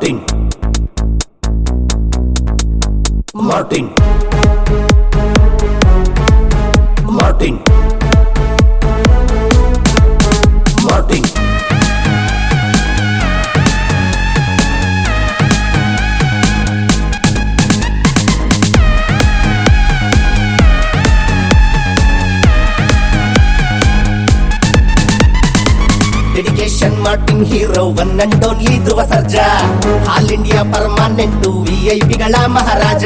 Martin. Martin. Martin. Martin. Dedication Martin hero one and only Dhruva Sarja all India permanent ವಿಐಪಿಗಳ ಮಹಾರಾಜ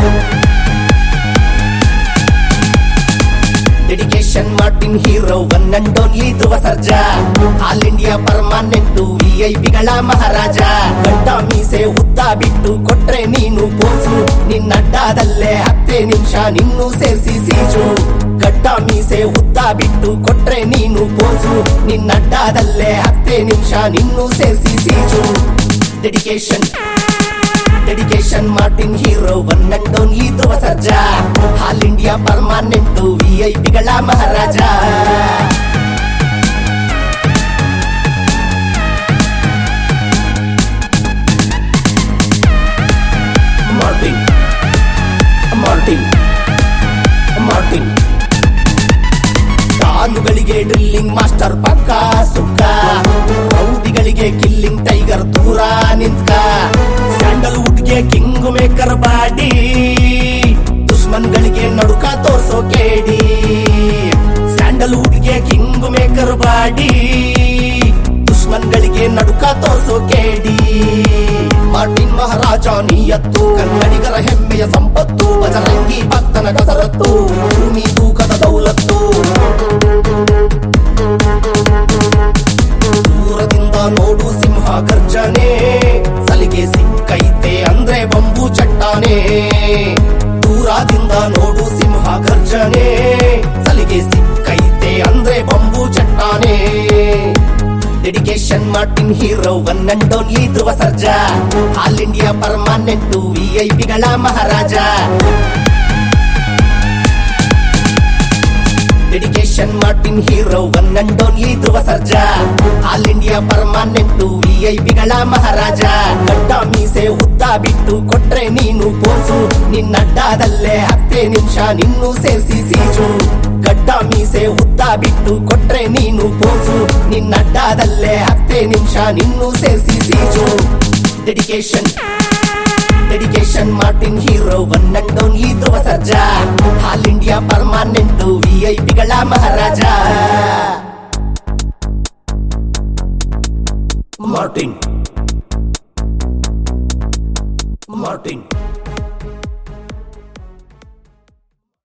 dedication Martin hero one and only Dhruva Sarja all India permanent ವಿಐಪಿಗಳ ಮಹಾರಾಜ ಗಡ್ಡ ಮೀಸೆ ಉದ್ದ ಬಿಟ್ಟು ಕೊಟ್ರೆ ನೀನು ಪೋಸು ನಿನ್ನಡ್ಡದಲ್ಲೇ ಹತ್ತೇ ನಿಮಿಷ ನಿನ್ನೂ ಸೇರಿಸಿ ಸೀಜು ಗಡ್ಡ ಮೀಸೆ ಉದ್ದ ಬಿಟ್ಟು ಕೊಟ್ರೆ ನೀನು ಪೋಸು ನಿನ್ನಡ್ಡದಲ್ಲೇ ಹತ್ತೇ ನಿಮಿಷ ನಿನ್ನೂ ಸೇರಿಸಿ ಸೀಜು dedication dedication Martin hero one and only Dhruva Sarja all India permanent ವಿಐಪಿಗಳ ಮಹಾರಾಜ ಮಾರ್ಟಿನ್ ಮಾರ್ಟಿನ್ ಮಾರ್ಟಿನ್ ಕಾಲುಗಳಿಗೆ ಡ್ರಿಲ್ಲಿಂಗ್ ಮಾಸ್ಟರ್ ಪಕ್ಕ ಸುಕ್ಕ ರೌಡಿಗಳಿಗೆ ಕಿಲ್ಲಿಂಗ್ ಟೈಗರ್ ದೂರ ನಿಂತ್ಕ ಸ್ಯಾಂಡಲ್ ವುಡ್ಗೆ ಕಿಂಗ್ ಮೇಕರ್ ಬಾಡಿ ದುಶ್ಮನ್ಗಳಿಗೆ ನಡುಕ ತೋರ್ಸೋ ಕೇಡಿ ಸ್ಯಾಂಡಲ್ ವುಡ್ಗೆ ಕಿಂಗ್ ಮೇಕರ್ ಬಾಡಿ ದುಶ್ಮನ್ಗಳಿಗೆ ನಡುಕ ತೋರ್ಸೋ ಕೇಡಿ ಮಾರ್ಟಿನ್ ಮಹಾರಾಜ ನೀಯತ್ತು ಕನ್ನಡಿಗರ ಹೆಮ್ಮೆಯ ಸಂಪತ್ತು ಬಜರಂಗಿ ಭಕ್ತನ ಕಸರತ್ತು ಭೂಮಿ ತೂಕದ ದೌಲತ್ತು ದೂರದಿಂದ ನೋಡು ಸಿಂಹ ಗರ್ಜನೆ ಸಲಿಗೆ ಸಿಕ್ಕೈತೆ ಅಂದ್ರೆ ಬಂಬು ಚಟ್ಟಾನೆ ದೂರದಿಂದ ನೋಡು ಸಿಂಹ ಗರ್ಜನೆ ಸಲಿಗೆ ಸಿಕ್ಕೈತೆ ಅಂದ್ರೆ ಬಂಬು ಚಟ್ಟಾನೆ dedication Martin hero one and only Dhruva Sarja all India permanent ವಿಐಪಿಗಳ ಮಹಾರಾಜ dedication Martin hero one and only Dhruva Sarja all India permanent ವಿಐಪಿಗಳ ಮಹಾರಾಜ ಗಡ್ಡ ಮೀಸೆ ಉದ್ದ ಬಿಟ್ಟು ಕೊಟ್ರೆ ನೀನು ಪೋಸು ನಿನ್ನಡ್ಡದಲ್ಲೇ ಹತ್ತೇ ನಿಮಿಷ ನಿನ್ನೂ ಸೇರಿಸಿ ಸೀಜು ಗಡ್ಡ ಮೀಸೆ ಉದ್ದ ಬಿಟ್ಟು ಕೊಟ್ರೆ ನೀನು ಪೋಸು ನಿನ್ನಡ್ಡದಲ್ಲೇ ಹತ್ತೇ ನಿಮಿಷ ನಿನ್ನೂ ಸೇರಿಸಿ ಸೀಜು dedication dedication Martin hero one and only Dhruva Sarja all India permanent ವಿಐಪಿಗಳ ಮಹಾರಾಜ ಮಾರ್ಟಿನ್ ಮಾರ್ಟಿನ್